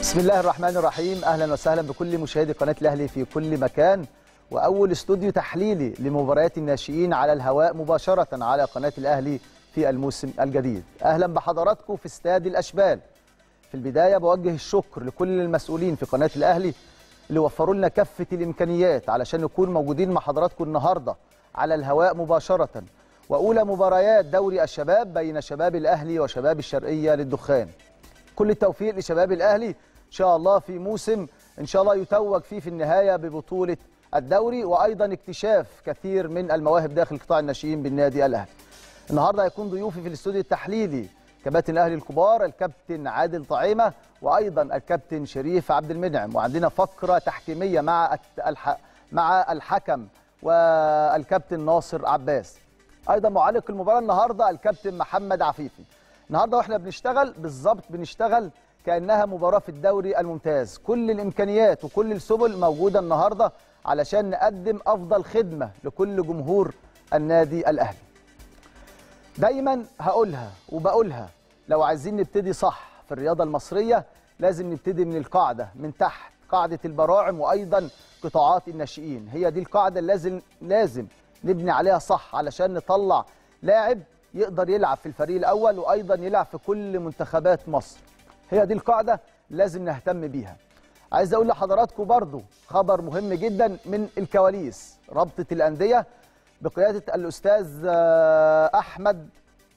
بسم الله الرحمن الرحيم اهلا وسهلا بكل مشاهدي قناه الاهلي في كل مكان واول استوديو تحليلي لمباريات الناشئين على الهواء مباشره على قناه الاهلي في الموسم الجديد اهلا بحضراتكم في استاد الاشبال في البدايه بوجه الشكر لكل المسؤولين في قناه الاهلي اللي وفروا لنا كافه الامكانيات علشان نكون موجودين مع حضراتكم النهارده على الهواء مباشره واولى مباريات دوري الشباب بين شباب الاهلي وشباب الشرقيه للدخان كل التوفيق لشباب الاهلي ان شاء الله في موسم ان شاء الله يتوج فيه في النهايه ببطوله الدوري وايضا اكتشاف كثير من المواهب داخل قطاع الناشئين بالنادي الاهلي. النهارده هيكون ضيوفي في الاستوديو التحليلي كباتن الاهلي الكبار الكابتن عادل طعيمه وايضا الكابتن شريف عبد المنعم وعندنا فقره تحكيميه مع الح... مع الحكم والكابتن ناصر عباس. ايضا معلق المباراه النهارده الكابتن محمد عفيفي. النهارده واحنا بنشتغل بالظبط بنشتغل كانها مباراه في الدوري الممتاز كل الامكانيات وكل السبل موجوده النهارده علشان نقدم افضل خدمه لكل جمهور النادي الاهلي دايما هقولها وبقولها لو عايزين نبتدي صح في الرياضه المصريه لازم نبتدي من القاعده من تحت قاعده البراعم وايضا قطاعات الناشئين هي دي القاعده اللي لازم لازم نبني عليها صح علشان نطلع لاعب يقدر يلعب في الفريق الاول وايضا يلعب في كل منتخبات مصر هي دي القاعده لازم نهتم بيها عايز اقول لحضراتكم برضو خبر مهم جدا من الكواليس رابطه الانديه بقياده الاستاذ احمد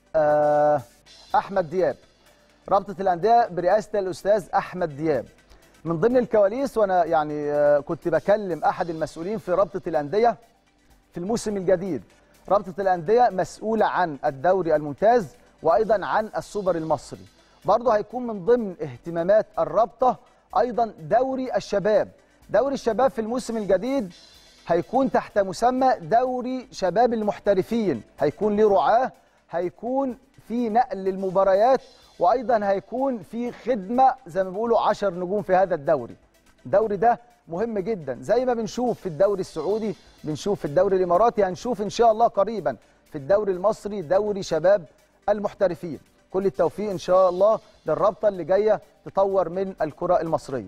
احمد دياب رابطه الانديه برئاسه الاستاذ احمد دياب من ضمن الكواليس وانا يعني كنت بكلم احد المسؤولين في رابطه الانديه في الموسم الجديد رابطه الانديه مسؤوله عن الدوري الممتاز وايضا عن السوبر المصري برضه هيكون من ضمن اهتمامات الرابطه ايضا دوري الشباب دوري الشباب في الموسم الجديد هيكون تحت مسمى دوري شباب المحترفين هيكون ليه رعاه هيكون في نقل للمباريات وايضا هيكون في خدمه زي ما بيقولوا 10 نجوم في هذا الدوري الدوري ده مهم جدا زي ما بنشوف في الدوري السعودي بنشوف في الدوري الاماراتي هنشوف ان شاء الله قريبا في الدوري المصري دوري شباب المحترفين كل التوفيق ان شاء الله للرابطه اللي جايه تطور من الكره المصريه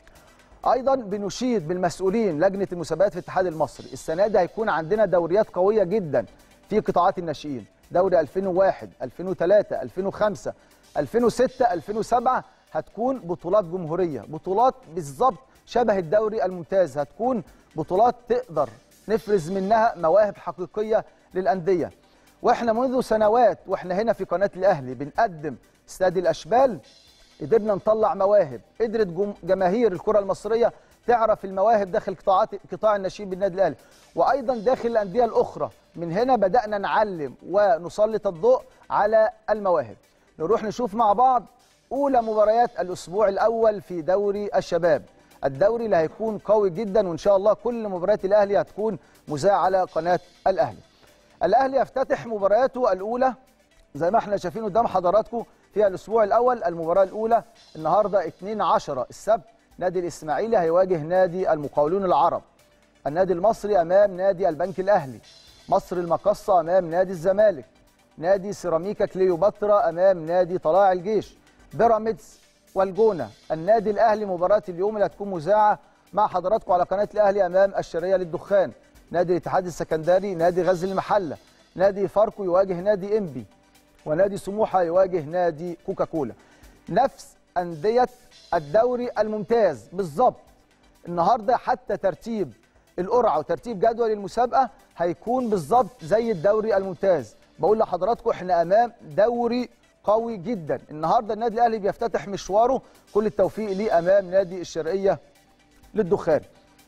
ايضا بنشيد بالمسؤولين لجنه المسابقات في الاتحاد المصري السنه دي هيكون عندنا دوريات قويه جدا في قطاعات الناشئين دوري 2001 2003 2005 2006 2007 هتكون بطولات جمهوريه بطولات بالظبط شبه الدوري الممتاز هتكون بطولات تقدر نفرز منها مواهب حقيقيه للانديه واحنا منذ سنوات واحنا هنا في قناه الاهلي بنقدم استاد الاشبال قدرنا نطلع مواهب قدرت جماهير الكره المصريه تعرف المواهب داخل قطاعات قطاع الناشئين بالنادي الاهلي وايضا داخل الانديه الاخرى من هنا بدانا نعلم ونسلط الضوء على المواهب نروح نشوف مع بعض اولى مباريات الاسبوع الاول في دوري الشباب الدوري اللي هيكون قوي جدا وان شاء الله كل مباريات الاهلي هتكون مذاعه على قناه الاهلي الاهلي يفتتح مبارياته الاولى زي ما احنا شايفين قدام حضراتكم في الاسبوع الاول المباراه الاولى النهارده 2 10 السبت نادي الاسماعيلي هيواجه نادي المقاولون العرب النادي المصري امام نادي البنك الاهلي مصر المقصه امام نادي الزمالك نادي سيراميكا كليوباترا امام نادي طلائع الجيش بيراميدز والجونه النادي الاهلي مباراه اليوم اللي هتكون مذاعه مع حضراتكم على قناه الاهلي امام الشرقيه للدخان نادي الاتحاد السكندري نادي غزل المحله نادي فاركو يواجه نادي انبي ونادي سموحه يواجه نادي كوكاكولا نفس انديه الدوري الممتاز بالظبط النهارده حتى ترتيب القرعه وترتيب جدول المسابقه هيكون بالظبط زي الدوري الممتاز بقول لحضراتكم احنا امام دوري قوي جدا النهارده النادي الاهلي بيفتتح مشواره كل التوفيق ليه امام نادي الشرقيه للدخان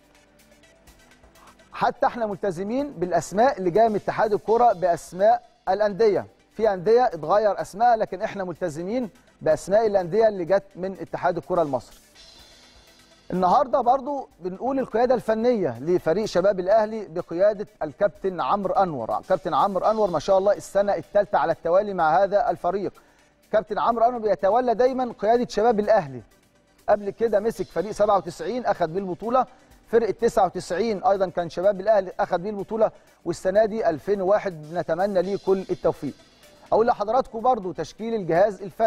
حتى احنا ملتزمين بالاسماء اللي جايه من اتحاد الكره باسماء الانديه في انديه اتغير اسمائها لكن احنا ملتزمين باسماء الانديه اللي جت من اتحاد الكره المصري النهارده برضو بنقول القياده الفنيه لفريق شباب الاهلي بقياده الكابتن عمرو انور كابتن عمرو انور ما شاء الله السنه الثالثه على التوالي مع هذا الفريق كابتن عمرو انور بيتولى دايما قياده شباب الاهلي قبل كده مسك فريق 97 اخذ بيه البطوله فرقه 99 ايضا كان شباب الاهلي اخذ بيه البطوله والسنه دي 2001 بنتمنى ليه كل التوفيق اقول لحضراتكم برضو تشكيل الجهاز الفني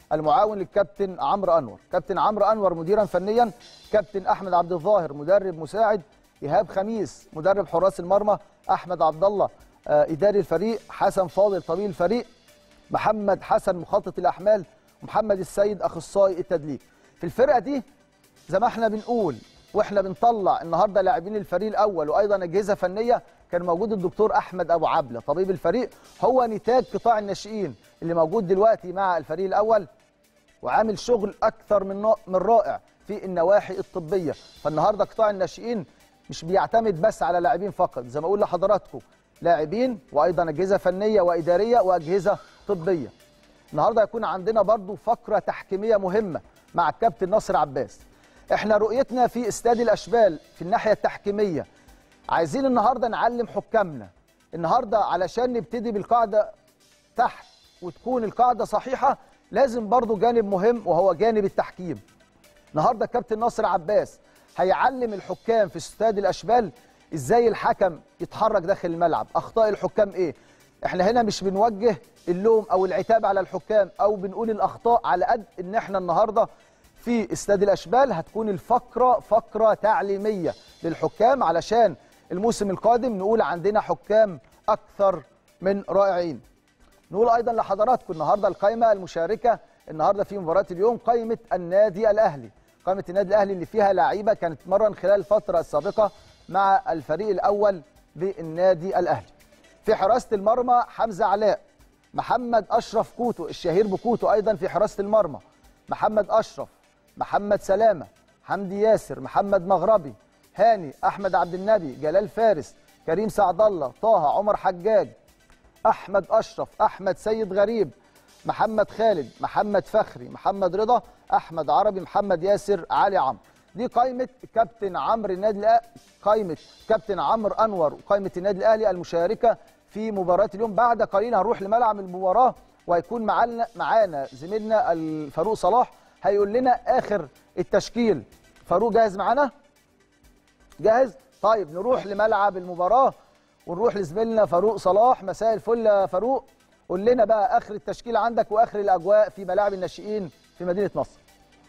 المعاون للكابتن عمرو انور كابتن عمرو انور مديرا فنيا كابتن احمد عبد الظاهر مدرب مساعد ايهاب خميس مدرب حراس المرمى احمد عبد الله آه، اداري الفريق حسن فاضل طبيب الفريق محمد حسن مخطط الاحمال ومحمد السيد اخصائي التدليك في الفرقه دي زي ما احنا بنقول واحنا بنطلع النهارده لاعبين الفريق الاول وايضا اجهزه فنيه كان موجود الدكتور احمد ابو عبله طبيب الفريق هو نتاج قطاع الناشئين اللي موجود دلوقتي مع الفريق الاول وعامل شغل اكثر من نا- من رائع في النواحي الطبيه فالنهارده قطاع الناشئين مش بيعتمد بس على لاعبين فقط زي ما اقول لحضراتكم لاعبين وايضا اجهزه فنيه واداريه واجهزه طبيه النهارده هيكون عندنا برضو فقره تحكيميه مهمه مع الكابتن ناصر عباس احنا رؤيتنا في استاد الاشبال في الناحيه التحكيميه عايزين النهارده نعلم حكامنا النهارده علشان نبتدي بالقاعده تحت وتكون القاعده صحيحه لازم برضو جانب مهم وهو جانب التحكيم النهارده الكابتن ناصر عباس هيعلم الحكام في استاد الاشبال ازاي الحكم يتحرك داخل الملعب اخطاء الحكام ايه احنا هنا مش بنوجه اللوم او العتاب على الحكام او بنقول الاخطاء على قد ان احنا النهارده في استاد الاشبال هتكون الفقره فقره تعليميه للحكام علشان الموسم القادم نقول عندنا حكام اكثر من رائعين نقول ايضا لحضراتكم النهارده القائمه المشاركه النهارده في مباراه اليوم قائمه النادي الاهلي قائمه النادي الاهلي اللي فيها لعيبه كانت مرن خلال الفتره السابقه مع الفريق الاول بالنادي الاهلي في حراسه المرمى حمزه علاء محمد اشرف كوتو الشهير بكوتو ايضا في حراسه المرمى محمد اشرف محمد سلامه حمدي ياسر محمد مغربي هاني احمد عبد النبي جلال فارس كريم سعد الله طه عمر حجاج احمد اشرف احمد سيد غريب محمد خالد محمد فخري محمد رضا احمد عربي محمد ياسر علي عمرو دي قائمه كابتن عمرو النادي الأ... قائمه كابتن عمرو انور وقائمه النادي الاهلي المشاركه في مباراه اليوم بعد قليل هنروح لملعب المباراه وهيكون معانا معانا زميلنا الفاروق صلاح هيقول لنا اخر التشكيل فاروق جاهز معانا جاهز طيب نروح لملعب المباراه ونروح لزميلنا فاروق صلاح مساء الفل يا فاروق قول لنا بقى اخر التشكيل عندك واخر الاجواء في ملاعب الناشئين في مدينه نصر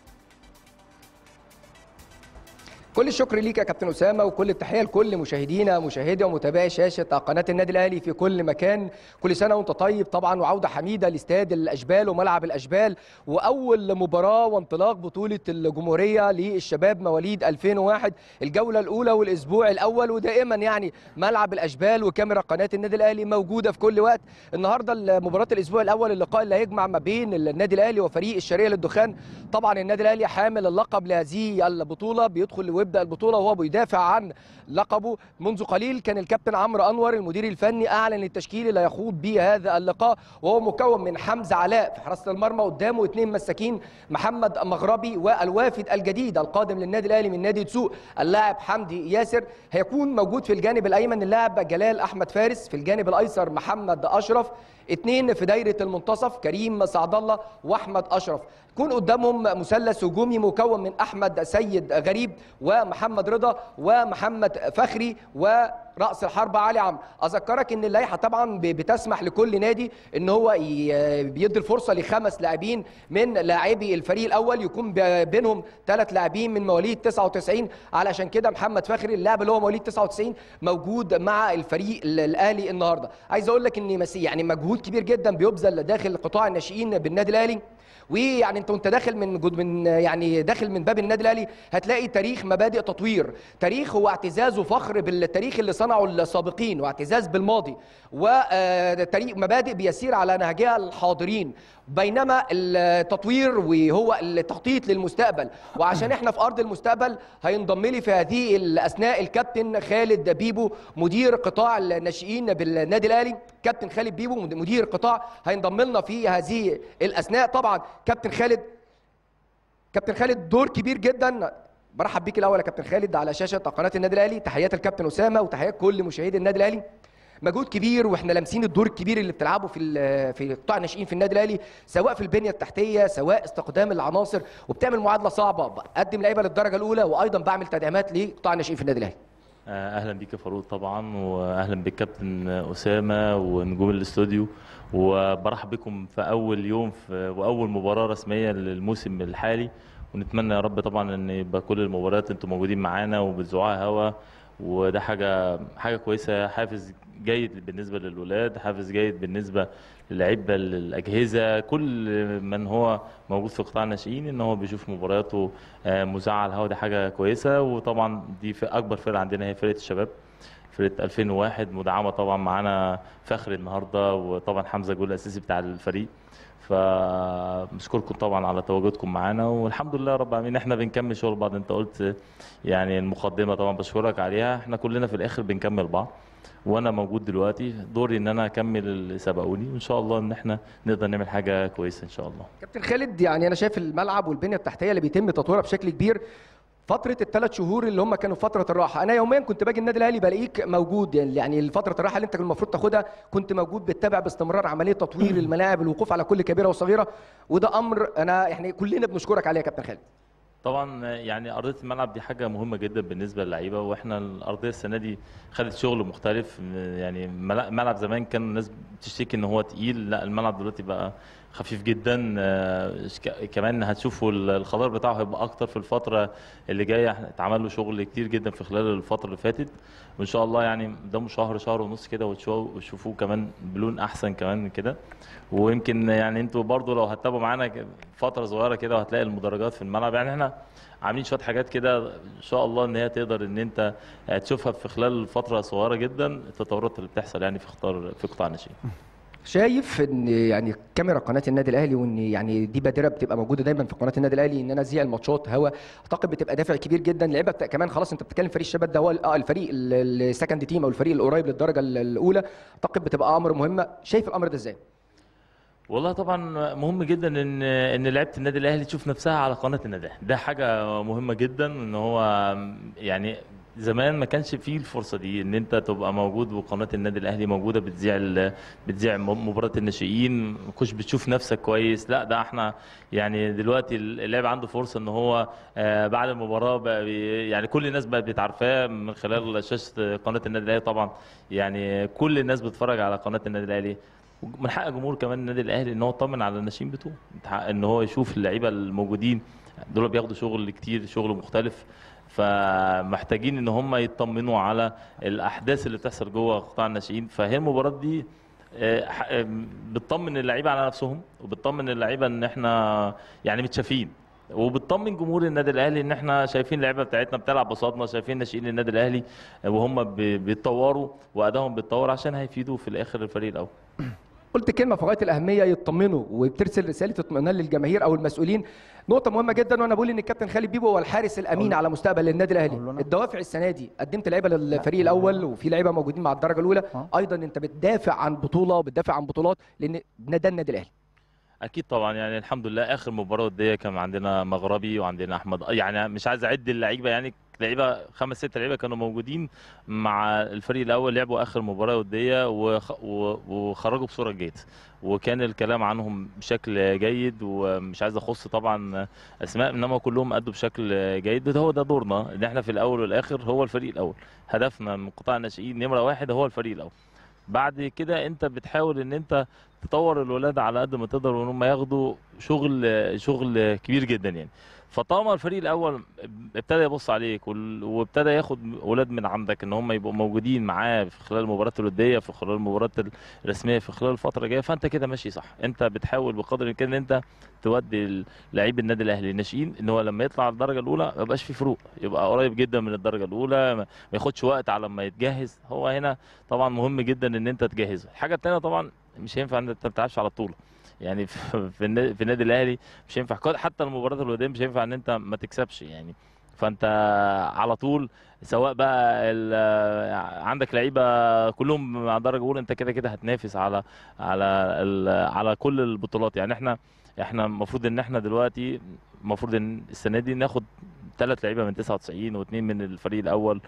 كل الشكر ليك يا كابتن اسامه وكل التحيه لكل مشاهدينا مشاهدي ومتابعي شاشه قناه النادي الاهلي في كل مكان كل سنه وانت طيب طبعا وعوده حميده لاستاد الاشبال وملعب الاشبال واول مباراه وانطلاق بطوله الجمهوريه للشباب مواليد 2001 الجوله الاولى والاسبوع الاول ودائما يعني ملعب الاشبال وكاميرا قناه النادي الاهلي موجوده في كل وقت النهارده مباراه الاسبوع الاول اللقاء اللي هيجمع ما بين النادي الاهلي وفريق الشرقيه للدخان طبعا النادي الاهلي حامل اللقب لهذه البطوله بيدخل ويبدا البطوله وهو بيدافع عن لقبه منذ قليل كان الكابتن عمرو انور المدير الفني اعلن التشكيل اللي هيخوض به هذا اللقاء وهو مكون من حمزه علاء في حراسه المرمى قدامه اثنين مساكين محمد مغربي والوافد الجديد القادم للنادي الاهلي من نادي تسوق اللاعب حمدي ياسر هيكون موجود في الجانب الايمن اللاعب جلال احمد فارس في الجانب الايسر محمد اشرف اثنين في دايره المنتصف كريم سعد الله واحمد اشرف يكون قدامهم مثلث هجومي مكون من احمد سيد غريب ومحمد رضا ومحمد فخري وراس الحربه علي عمرو اذكرك ان اللائحه طبعا ب- بتسمح لكل نادي ان هو ي- بيدي الفرصه لخمس لاعبين من لاعبي الفريق الاول يكون ب- بينهم ثلاث لاعبين من مواليد 99 علشان كده محمد فخري اللاعب اللي هو مواليد 99 موجود مع الفريق ال- الاهلي النهارده عايز اقول لك ان مس- يعني مجهود كبير جدا بيبذل داخل قطاع الناشئين بالنادي الاهلي ويعني انت وانت داخل من جد من يعني داخل من باب النادي الاهلي هتلاقي تاريخ مبادئ تطوير تاريخ هو اعتزاز وفخر بالتاريخ اللي صنعه السابقين واعتزاز بالماضي وتاريخ مبادئ بيسير على نهجها الحاضرين بينما التطوير وهو التخطيط للمستقبل وعشان احنا في ارض المستقبل هينضم لي في هذه الاثناء الكابتن خالد بيبو مدير قطاع الناشئين بالنادي الاهلي كابتن خالد بيبو مدير قطاع هينضم لنا في هذه الاثناء طبعا كابتن خالد كابتن خالد دور كبير جدا برحب بيك الاول يا كابتن خالد على شاشه قناه النادي الاهلي تحيات الكابتن اسامه وتحيات كل مشاهدي النادي الاهلي مجهود كبير واحنا لامسين الدور الكبير اللي بتلعبه في ال- في قطاع الناشئين في النادي الاهلي سواء في البنيه التحتيه سواء استخدام العناصر وبتعمل معادله صعبه بقدم لعيبه للدرجه الاولى وايضا بعمل تدعيمات لقطاع الناشئين في النادي الاهلي آه، اهلا بيك يا فاروق طبعا واهلا بالكابتن اسامه ونجوم الاستوديو وبرحب بكم في اول يوم في واول مباراه رسميه للموسم الحالي ونتمنى يا رب طبعا ان يبقى كل المباريات انتم موجودين معانا وبتذوعوها هوا وده حاجه حاجه كويسه حافز جيد بالنسبه للولاد حافز جيد بالنسبه للعيبه الاجهزه كل من هو موجود في قطاع الناشئين ان هو بيشوف مبارياته آه، مذاعه على الهوا دي حاجه كويسه وطبعا دي في اكبر فرقه عندنا هي فرقه الشباب فرقه 2001 مدعمه طبعا معانا فخر النهارده وطبعا حمزه جول الاساسي بتاع الفريق فبشكركم طبعا على تواجدكم معانا والحمد لله رب العالمين احنا بنكمل شغل بعض انت قلت يعني المقدمه طبعا بشكرك عليها احنا كلنا في الاخر بنكمل بعض وانا موجود دلوقتي دوري ان انا اكمل اللي سبقوني وان شاء الله ان احنا نقدر نعمل حاجه كويسه ان شاء الله كابتن خالد يعني انا شايف الملعب والبنيه التحتيه اللي بيتم تطويرها بشكل كبير فترة الثلاث شهور اللي هم كانوا فترة الراحة، أنا يوميا كنت باجي النادي الأهلي بلاقيك موجود يعني يعني فترة الراحة اللي أنت كان المفروض تاخدها كنت موجود بتتابع باستمرار عملية تطوير الملاعب الوقوف على كل كبيرة وصغيرة وده أمر أنا يعني كلنا بنشكرك عليه يا كابتن خالد. طبعا يعني ارضيه الملعب دي حاجه مهمه جدا بالنسبه للعيبه واحنا الارضيه السنه دي خدت شغل مختلف يعني ملا- ملعب زمان كان الناس بتشتكي ان هو تقيل لا الملعب دلوقتي بقى خفيف جدا آه، ك- كمان هتشوفوا ال- الخضار بتاعه هيبقى اكتر في الفتره اللي جايه إحنا اتعمل له شغل كتير جدا في خلال الفتره اللي فاتت وان شاء الله يعني قدامه شهر شهر ونص كده وتشوفوا وتشوفوه كمان بلون احسن كمان من كده ويمكن يعني انتوا برضو لو هتتابعوا معانا ك- فتره صغيره كده وهتلاقي المدرجات في الملعب يعني احنا عاملين شويه حاجات كده ان شاء الله ان هي تقدر ان انت تشوفها في خلال فتره صغيره جدا التطورات اللي بتحصل يعني في قطاع في قطاع الناشئين شايف ان يعني كاميرا قناه النادي الاهلي وان يعني دي بادره بتبقى موجوده دايما في قناه النادي الاهلي ان انا اذيع الماتشات هوا اعتقد بتبقى دافع كبير جدا اللعيبه بت- كمان خلاص انت بتتكلم فريق الشباب ده هو ال- اه الفريق السكند تيم او الفريق القريب للدرجه ال- الاولى اعتقد بتبقى امر مهمه شايف الامر ده ازاي؟ والله طبعا مهم جدا ان ان لعيبه النادي الاهلي تشوف نفسها على قناه النادي الأهلي. ده حاجه مهمه جدا ان هو يعني زمان ما كانش فيه الفرصه دي ان انت تبقى موجود وقناه النادي الاهلي موجوده بتذيع ال- بتذيع م- مباراه الناشئين ما كنتش بتشوف نفسك كويس لا ده احنا يعني دلوقتي اللاعب عنده فرصه ان هو آه، بعد المباراه بقى بي- يعني كل الناس بقت بتعرفاه من خلال شاشه قناه النادي الاهلي طبعا يعني كل الناس بتتفرج على قناه النادي الاهلي من حق جمهور كمان النادي الاهلي ان هو يطمن على الناشئين بتوعه من حق ان هو يشوف اللعيبه الموجودين دول بياخدوا شغل كتير شغل مختلف فمحتاجين ان هم يطمنوا على الاحداث اللي بتحصل جوه قطاع الناشئين فهي المباراه دي آه، ح- آه، بتطمن اللعيبه على نفسهم وبتطمن اللعيبه ان احنا يعني متشافين وبتطمن جمهور النادي الاهلي ان احنا شايفين اللعيبه بتاعتنا بتلعب بساطنا شايفين ناشئين النادي الاهلي وهم بي- بيتطوروا وادائهم بيتطور عشان هيفيدوا في الاخر الفريق الاول قلت كلمه في غايه الاهميه يطمنوا وبترسل رساله اطمئنان للجماهير او المسؤولين نقطه مهمه جدا وانا بقول ان الكابتن خالد بيبو هو الحارس الامين على مستقبل النادي الاهلي قول لنا. الدوافع السنه دي قدمت لعيبه للفريق الاول وفي لعيبه موجودين مع الدرجه الاولى آه. ايضا انت بتدافع عن بطوله وبتدافع عن بطولات لان ده النادي الاهلي اكيد طبعا يعني الحمد لله اخر مباراه وديه كان عندنا مغربي وعندنا احمد يعني مش عايز اعد اللعيبه يعني لعيبه خمس ست لعيبه كانوا موجودين مع الفريق الاول لعبوا اخر مباراه وديه وخ... و... وخرجوا بصوره جيده وكان الكلام عنهم بشكل جيد ومش عايز اخص طبعا اسماء انما كلهم ادوا بشكل جيد ده هو ده دورنا ان احنا في الاول والاخر هو الفريق الاول هدفنا من قطاع الناشئين نمره واحد هو الفريق الاول بعد كده انت بتحاول ان انت تطور الولاد على قد ما تقدر وان هم ياخدوا شغل شغل كبير جدا يعني فطالما الفريق الاول ابتدى يبص عليك وال- وابتدى ياخد ولاد من عندك ان هم يبقوا موجودين معاه في خلال المباريات الوديه في خلال المباريات الرسميه في خلال الفتره الجايه فانت كده ماشي صح انت بتحاول بقدر الامكان ان انت تودي لعيب النادي الاهلي الناشئين ان هو لما يطلع الدرجه الاولى ما يبقاش في فروق يبقى قريب جدا من الدرجه الاولى ما ما ياخدش وقت على ما يتجهز هو هنا طبعا مهم جدا ان انت تجهزه الحاجه الثانيه طبعا مش هينفع ان انت ما تلعبش على الطوله يعني في في النا- في النادي الاهلي مش هينفع كل- حتى المباريات الوديه مش هينفع ان انت ما تكسبش يعني فانت على طول سواء بقى ال- عندك لعيبه كلهم مع درجه اولى انت كده كده هتنافس على على ال- على كل البطولات يعني احنا احنا المفروض ان احنا دلوقتي المفروض ان السنه دي ناخد ثلاث لعيبه من 99 واثنين من الفريق الاول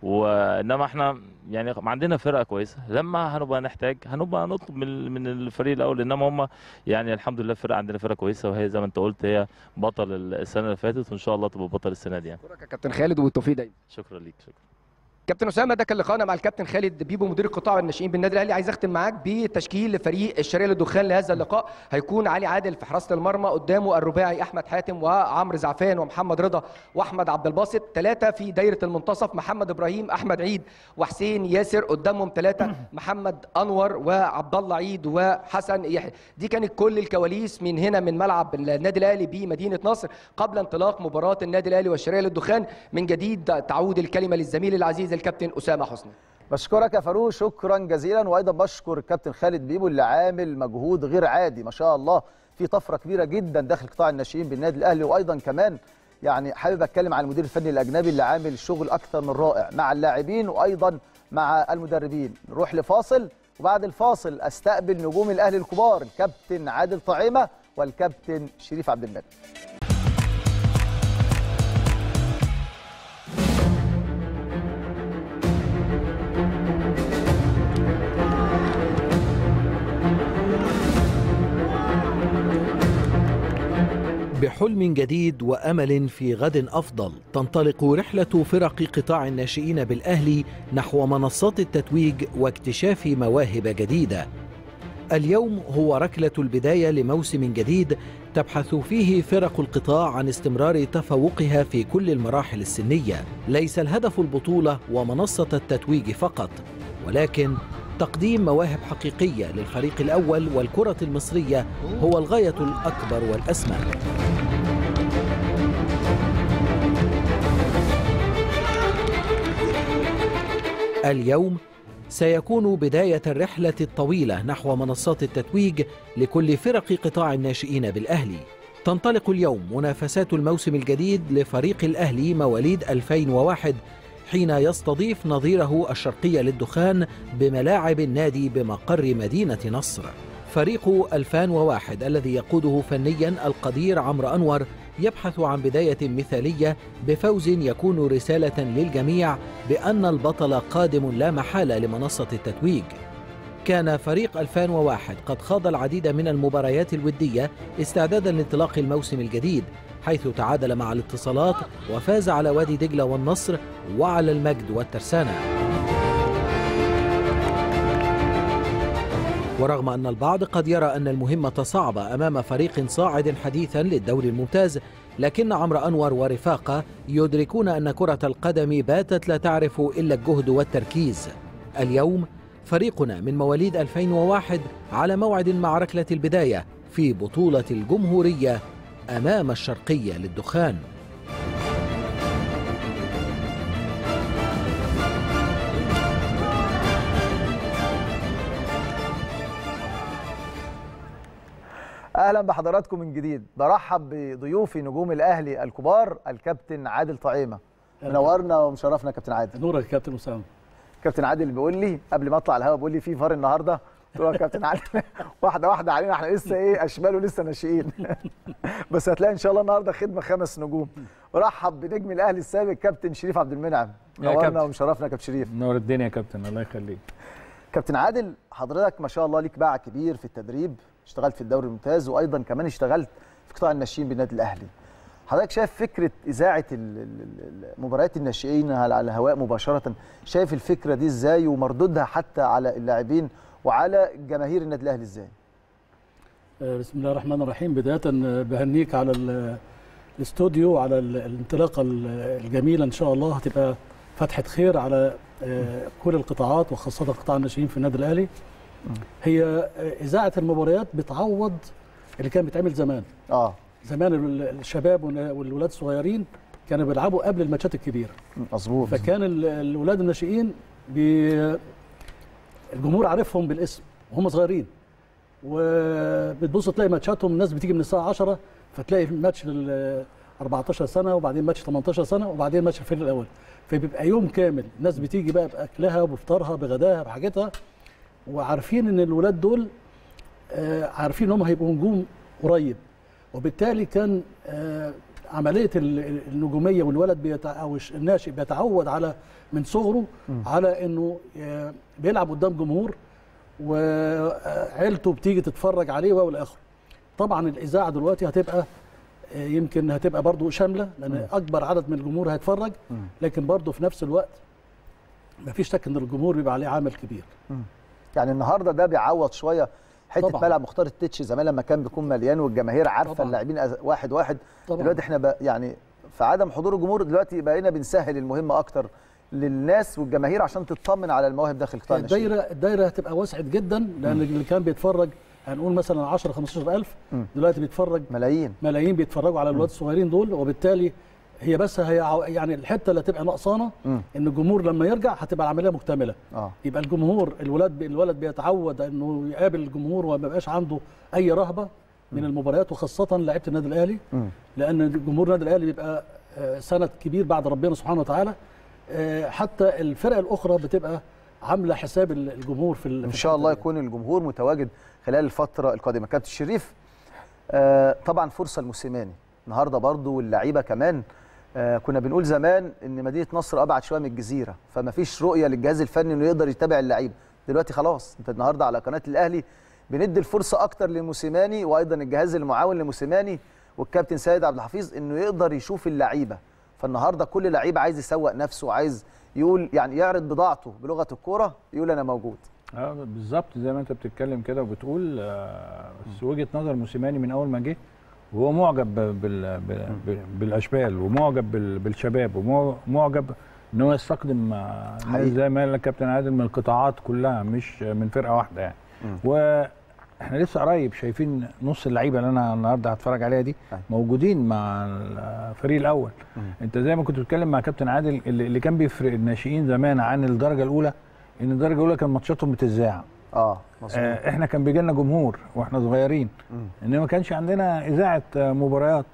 وانما احنا يعني ما عندنا فرقه كويسه لما هنبقى نحتاج هنبقى نطلب من من الفريق الاول انما هم يعني الحمد لله فرقه عندنا فرقه كويسه وهي زي ما انت قلت هي بطل السنه اللي فاتت وان شاء الله تبقى بطل السنه دي يعني اشكرك يا كابتن خالد والتوفيق دايما شكرا ليك شكرا كابتن اسامه ده كان لقاءنا مع الكابتن خالد بيبو مدير القطاع والناشئين بالنادي الاهلي عايز اختم معاك بتشكيل فريق الشرقيه للدخان لهذا اللقاء هيكون علي عادل في حراسه المرمى قدامه الرباعي احمد حاتم وعمرو زعفان ومحمد رضا واحمد عبد الباسط ثلاثه في دايره المنتصف محمد ابراهيم احمد عيد وحسين ياسر قدامهم ثلاثه محمد انور وعبد الله عيد وحسن يحيى دي كانت كل الكواليس من هنا من ملعب النادي الاهلي بمدينه نصر قبل انطلاق مباراه النادي الاهلي والشرقيه للدخان من جديد تعود الكلمه للزميل العزيز الكابتن اسامه حسني بشكرك يا فاروق شكرا جزيلا وايضا بشكر الكابتن خالد بيبو اللي عامل مجهود غير عادي ما شاء الله في طفره كبيره جدا داخل قطاع الناشئين بالنادي الاهلي وايضا كمان يعني حابب اتكلم عن المدير الفني الاجنبي اللي عامل شغل اكثر من رائع مع اللاعبين وايضا مع المدربين نروح لفاصل وبعد الفاصل استقبل نجوم الاهلي الكبار الكابتن عادل طعيمه والكابتن شريف عبد المنعم بحلم جديد وامل في غد افضل تنطلق رحله فرق قطاع الناشئين بالاهلي نحو منصات التتويج واكتشاف مواهب جديده اليوم هو ركله البدايه لموسم جديد تبحث فيه فرق القطاع عن استمرار تفوقها في كل المراحل السنيه ليس الهدف البطوله ومنصه التتويج فقط ولكن تقديم مواهب حقيقيه للفريق الاول والكره المصريه هو الغايه الاكبر والاسمى اليوم سيكون بداية الرحلة الطويلة نحو منصات التتويج لكل فرق قطاع الناشئين بالأهلي. تنطلق اليوم منافسات الموسم الجديد لفريق الأهلي مواليد 2001 حين يستضيف نظيره الشرقية للدخان بملاعب النادي بمقر مدينة نصر. فريق 2001 الذي يقوده فنيا القدير عمرو أنور يبحث عن بداية مثالية بفوز يكون رسالة للجميع بأن البطل قادم لا محالة لمنصة التتويج. كان فريق 2001 قد خاض العديد من المباريات الودية استعدادا لانطلاق الموسم الجديد حيث تعادل مع الاتصالات وفاز على وادي دجلة والنصر وعلى المجد والترسانة. ورغم أن البعض قد يرى أن المهمة صعبة أمام فريق صاعد حديثا للدوري الممتاز لكن عمرو أنور ورفاقه يدركون أن كرة القدم باتت لا تعرف إلا الجهد والتركيز اليوم فريقنا من مواليد 2001 على موعد مع ركلة البداية في بطولة الجمهورية أمام الشرقية للدخان اهلا بحضراتكم من جديد برحب بضيوفي نجوم الاهلي الكبار الكابتن عادل طعيمه منورنا ومشرفنا كابتن عادل نورك يا كابتن اسامه كابتن عادل بيقول لي قبل ما اطلع الهواء بيقول لي في فار النهارده قلت له يا كابتن عادل واحده واحده علينا احنا لسه ايه اشبال ولسه ناشئين بس هتلاقي ان شاء الله النهارده خدمه خمس نجوم ورحب بنجم الاهلي السابق كابتن شريف عبد المنعم منورنا كابتن. ومشرفنا كابتن شريف نور الدنيا يا كابتن الله يخليك كابتن عادل حضرتك ما شاء الله ليك باع كبير في التدريب اشتغلت في الدوري الممتاز وايضا كمان اشتغلت في قطاع الناشئين بالنادي الاهلي حضرتك شايف فكره اذاعه ال- ال- ال- مباريات الناشئين على على الهواء مباشره شايف الفكره دي ازاي ومردودها حتى على اللاعبين وعلى جماهير النادي الاهلي ازاي آه، بسم الله الرحمن الرحيم بدايه آه، بهنيك على ال- الاستوديو وعلى ال- الانطلاقه ال- الجميله ان شاء الله هتبقى فتحه خير على آه، كل القطاعات وخاصه قطاع الناشئين في النادي الاهلي هي آه، اذاعه المباريات بتعوض اللي كان بيتعمل زمان اه زمان ال- الشباب والن- والولاد الصغيرين كانوا بيلعبوا قبل الماتشات الكبيره مظبوط فكان ال- الولاد الناشئين بي الجمهور عارفهم بالاسم وهم صغيرين وبتبص تلاقي ماتشاتهم الناس بتيجي من الساعه 10 فتلاقي ماتش لل 14 سنه وبعدين ماتش 18 سنه وبعدين ماتش الفريق الاول فبيبقى يوم كامل الناس بتيجي بقى باكلها وبفطارها بغداها بحاجتها وعارفين ان الولاد دول آه، عارفين ان هم هيبقوا نجوم قريب وبالتالي كان آه، عمليه ال- النجوميه والولد بيتع... او الش- الناشئ بيتعود على من صغره على انه آه، بيلعب قدام جمهور وعيلته بتيجي تتفرج عليه والى اخره. طبعا الاذاعه دلوقتي هتبقى آه، يمكن هتبقى برضو شامله لان اكبر عدد من الجمهور هيتفرج لكن برضو في نفس الوقت مفيش شك ان الجمهور بيبقى عليه عامل كبير يعني النهارده ده بيعوض شويه حته طبعاً. ملعب مختار التتش زمان لما كان بيكون مليان والجماهير عارفه طبعاً. اللاعبين أز- واحد واحد طبعاً. دلوقتي احنا بقى يعني في عدم حضور الجمهور دلوقتي بقينا بنسهل المهمه اكتر للناس والجماهير عشان تطمن على المواهب داخل قطاع الناشئين الدايره الدايره هتبقى وسعت جدا لان اللي كان بيتفرج هنقول مثلا 10 15000 مم. دلوقتي بيتفرج ملايين ملايين بيتفرجوا على الولاد الصغيرين دول وبالتالي هي بس هي عو- يعني الحته اللي هتبقى نقصانه مم. ان الجمهور لما يرجع هتبقى العمليه مكتمله اه يبقى الجمهور الولاد الولد بيتعود انه يقابل الجمهور وما بيبقاش عنده اي رهبه من المباريات وخاصه لعيبه النادي الاهلي مم. لان جمهور النادي الاهلي بيبقى آه، سند كبير بعد ربنا سبحانه وتعالى آه، حتى الفرق الاخرى بتبقى عامله حساب الجمهور في ال- ان في شاء الحتة الله دي. يكون الجمهور متواجد خلال الفتره القادمه كابتن شريف آه طبعا فرصه لموسيماني النهارده برضو واللعيبه كمان آه كنا بنقول زمان ان مدينه نصر ابعد شويه من الجزيره فما فيش رؤيه للجهاز الفني انه يقدر يتابع اللعيبه دلوقتي خلاص انت النهارده على قناه الاهلي بندي الفرصه اكتر لموسيماني وايضا الجهاز المعاون لموسيماني والكابتن سيد عبد الحفيظ انه يقدر يشوف اللعيبه فالنهارده كل لعيب عايز يسوق نفسه عايز يقول يعني يعرض بضاعته بلغه الكوره يقول انا موجود اه بالظبط زي ما انت بتتكلم كده وبتقول آه، بس وجهه نظر موسيماني من اول ما جه وهو معجب ب- بال بال بال- بالاشبال ومعجب بال- بالشباب ومعجب ان هو يستخدم آه، ناس حقيقي. زي ما قال لك كابتن عادل من القطاعات كلها مش من فرقه واحده يعني واحنا لسه قريب شايفين نص اللعيبه اللي انا النهارده هتفرج عليها دي أيوة. موجودين مع الفريق الاول انت زي ما كنت بتتكلم مع كابتن عادل اللي اللي كان بيفرق الناشئين زمان عن الدرجه الاولى ان الدرجه الاولى كان ماتشاتهم بتذاع اه مظبوط آه، احنا كان بيجي لنا جمهور واحنا صغيرين مم. انما ما كانش عندنا اذاعه آه، مباريات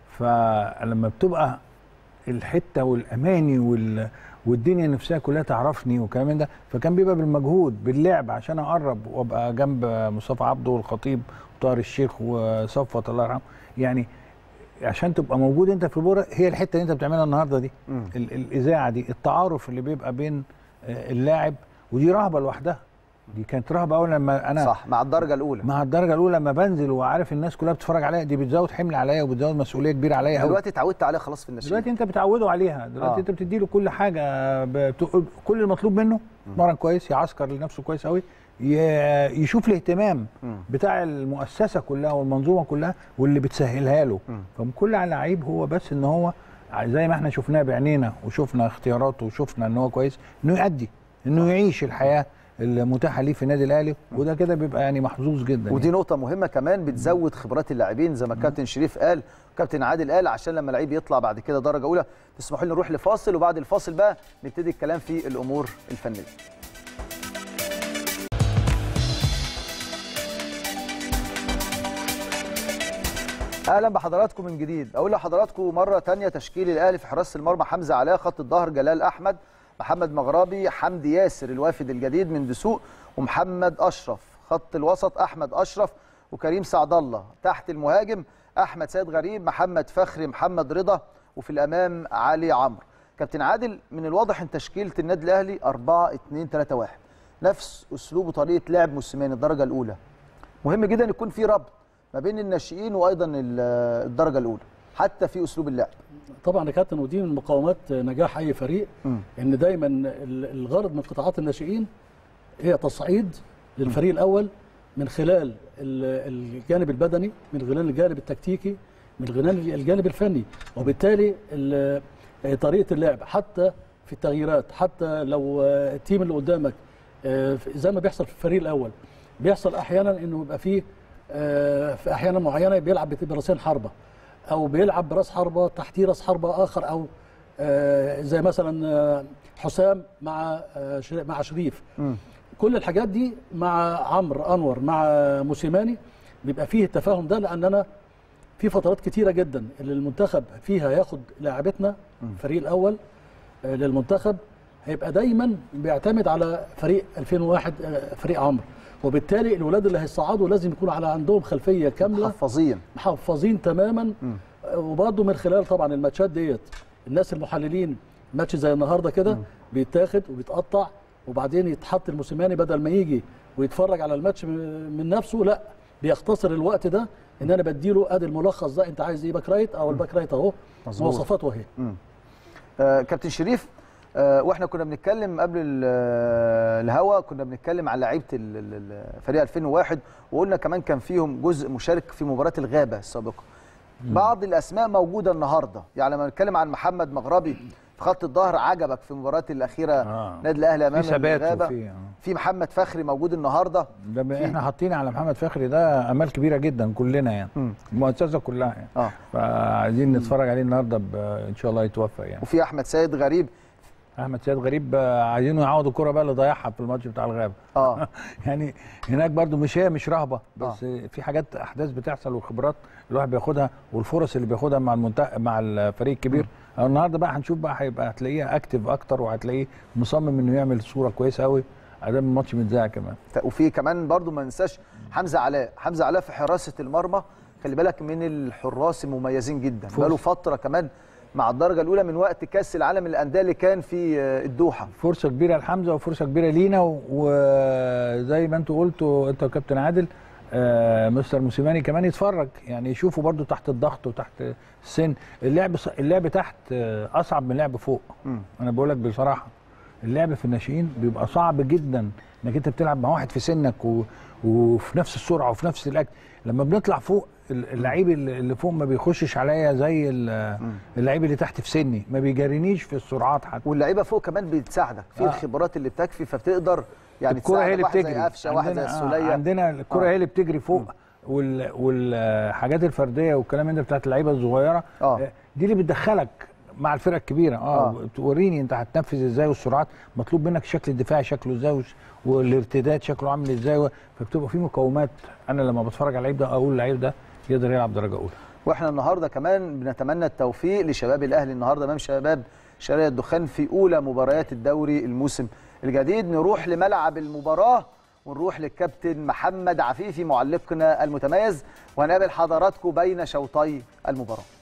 فلما بتبقى الحته والاماني وال والدنيا نفسها كلها تعرفني وكلام من ده فكان بيبقى بالمجهود باللعب عشان اقرب وابقى جنب مصطفى عبده والخطيب وطاهر الشيخ وصفوت الله يرحمه يعني عشان تبقى موجود انت في البورة هي الحته اللي انت بتعملها النهارده دي مم. ال- الاذاعه دي التعارف اللي بيبقى بين آه، اللاعب ودي رهبه لوحدها دي كانت رهبه اول لما انا صح مع الدرجه الاولى مع الدرجه الاولى لما بنزل وعارف الناس كلها بتتفرج عليا دي بتزود حمل عليا وبتزود مسؤوليه كبيره عليا قوي دلوقتي اتعودت عليها خلاص في الناشئين دلوقتي انت بتعوده عليها دلوقتي آه. آه. انت بتدي له كل حاجه بت... كل المطلوب منه يتمرن كويس يعسكر لنفسه كويس قوي ي... يشوف الاهتمام مم. بتاع المؤسسه كلها والمنظومه كلها واللي بتسهلها له مم. فكل على لعيب هو بس ان هو زي ما احنا شفناه بعينينا وشفنا اختياراته وشفنا ان هو كويس انه يأدي انه يعيش الحياه المتاحه ليه في النادي الاهلي وده كده بيبقى يعني محظوظ جدا ودي نقطة مهمة كمان بتزود خبرات اللاعبين زي ما الكابتن شريف قال كابتن عادل قال عشان لما لعيب يطلع بعد كده درجة أولى تسمحوا لنا نروح لفاصل وبعد الفاصل بقى نبتدي الكلام في الأمور الفنية. اهلا بحضراتكم من جديد اقول لحضراتكم مره تانية تشكيل الاهلي في حراسه المرمى حمزه علاء خط الظهر جلال احمد محمد مغربي حمدي ياسر الوافد الجديد من دسوق ومحمد اشرف خط الوسط احمد اشرف وكريم سعد الله تحت المهاجم احمد سيد غريب محمد فخري محمد رضا وفي الامام علي عمرو كابتن عادل من الواضح ان تشكيله النادي الاهلي 4 2 3 1 نفس اسلوب وطريقه لعب موسيماني الدرجه الاولى مهم جدا يكون في ربط ما بين الناشئين وايضا ال- الدرجه الاولى حتى في اسلوب اللعب طبعا يا كابتن ودي من مقومات نجاح اي فريق مم. ان دايما ال- الغرض من قطاعات الناشئين هي تصعيد للفريق الاول من خلال ال- الجانب البدني من خلال الجانب التكتيكي من خلال الجانب الفني وبالتالي ال- طريقه اللعب حتى في التغييرات حتى لو آه، التيم اللي قدامك آه، زي ما بيحصل في الفريق الاول بيحصل احيانا انه يبقى فيه آه، في احيانا معينه بيلعب براسين حربه او بيلعب براس حربه تحتيه راس حربه اخر او آه، زي مثلا آه، حسام مع آه، شر- مع شريف مم. كل الحاجات دي مع عمرو انور مع موسيماني بيبقى فيه التفاهم ده لان انا في فترات كتيره جدا اللي المنتخب فيها ياخد لاعبتنا الفريق الاول آه، للمنتخب هيبقى دايما بيعتمد على فريق 2001 آه، فريق عمرو وبالتالي الولاد اللي هيصعدوا لازم يكون على عندهم خلفيه كامله محفظين محفظين تماما وبرضه من خلال طبعا الماتشات ديت الناس المحللين ماتش زي النهارده كده بيتاخد وبيتقطع وبعدين يتحط الموسيماني بدل ما يجي ويتفرج على الماتش م- من نفسه لا بيختصر الوقت ده ان انا بديله ادي الملخص ده انت عايز ايه باك رايت او الباك رايت اهو مظبوط. مواصفاته اهي آه كابتن شريف آه، واحنا كنا بنتكلم قبل ال- آه، الهوا كنا بنتكلم على لعيبه ال- ال- ال- فريق 2001 وقلنا كمان كان فيهم جزء مشارك في مباراه الغابه السابقه بعض الاسماء موجوده النهارده يعني لما نتكلم عن محمد مغربي في خط الظهر عجبك في المباراه الاخيره آه. نادي الاهلي امام في ثبات الغابه وفي آه. في محمد فخري موجود النهارده ده ب- احنا حاطين على محمد فخري ده امال كبيره جدا كلنا يعني مم. المؤسسه كلها يعني اه فعايزين نتفرج عليه النهارده ب- ان شاء الله يتوفق يعني وفي احمد سيد غريب احمد سيد غريب آه، عايزينه يعوض الكره بقى اللي ضيعها في الماتش بتاع الغابه اه يعني هناك برضو مش هي مش رهبه بس آه. في حاجات احداث بتحصل وخبرات الواحد بياخدها والفرص اللي بياخدها مع المنتخب مع الفريق الكبير النهارده بقى هنشوف بقى هيبقى هتلاقيه اكتف اكتر وهتلاقيه مصمم انه يعمل صوره كويسه قوي ادام الماتش متذاع كمان وفي كمان برضو ما ننساش حمزه علاء حمزه علاء في حراسه المرمى خلي بالك من الحراس المميزين جدا فرصة. بقاله فتره كمان مع الدرجه الاولى من وقت كاس العالم للانديه اللي كان في آه، الدوحه فرصه كبيره لحمزه وفرصه كبيره لينا و- وزي ما انتوا قلتوا انت وكابتن عادل آه مستر موسيماني كمان يتفرج يعني يشوفوا برضو تحت الضغط وتحت السن اللعب ص- اللعب تحت آه، اصعب من اللعب فوق مم. انا بقول لك بصراحه اللعب في الناشئين بيبقى صعب جدا انك انت بتلعب مع واحد في سنك و... وفي نفس السرعه وفي نفس الاكل لما بنطلع فوق ال- اللعيب اللي اللي فوق ما بيخشش عليا زي ال- اللعيب اللي تحت في سني ما بيجارينيش في السرعات حتى واللعيبه فوق كمان بتساعدك في آه. الخبرات اللي بتكفي فبتقدر يعني الكرة هي اللي تساعدك. واحد بتجري زي قفشه واحد زي عندنا- آه، السوليه عندنا الكرة آه. هي اللي بتجري فوق وال والحاجات الفرديه والكلام من ده بتاعت اللعيبه الصغيره آه. آه، دي اللي بتدخلك مع الفرق الكبيره اه, آه. توريني انت هتنفذ ازاي والسرعات مطلوب منك الشكل الدفاعي شكله ازاي وش- والارتداد شكله عامل ازاي و- فبتبقى في مقومات انا لما بتفرج على اللعيب ده اقول اللعيب ده يقدر يلعب درجه اولى واحنا النهارده كمان بنتمنى التوفيق لشباب الاهلي النهارده امام شباب شارع الدخان في اولى مباريات الدوري الموسم الجديد نروح لملعب المباراه ونروح للكابتن محمد عفيفي معلقنا المتميز وهنقابل حضراتكم بين شوطي المباراه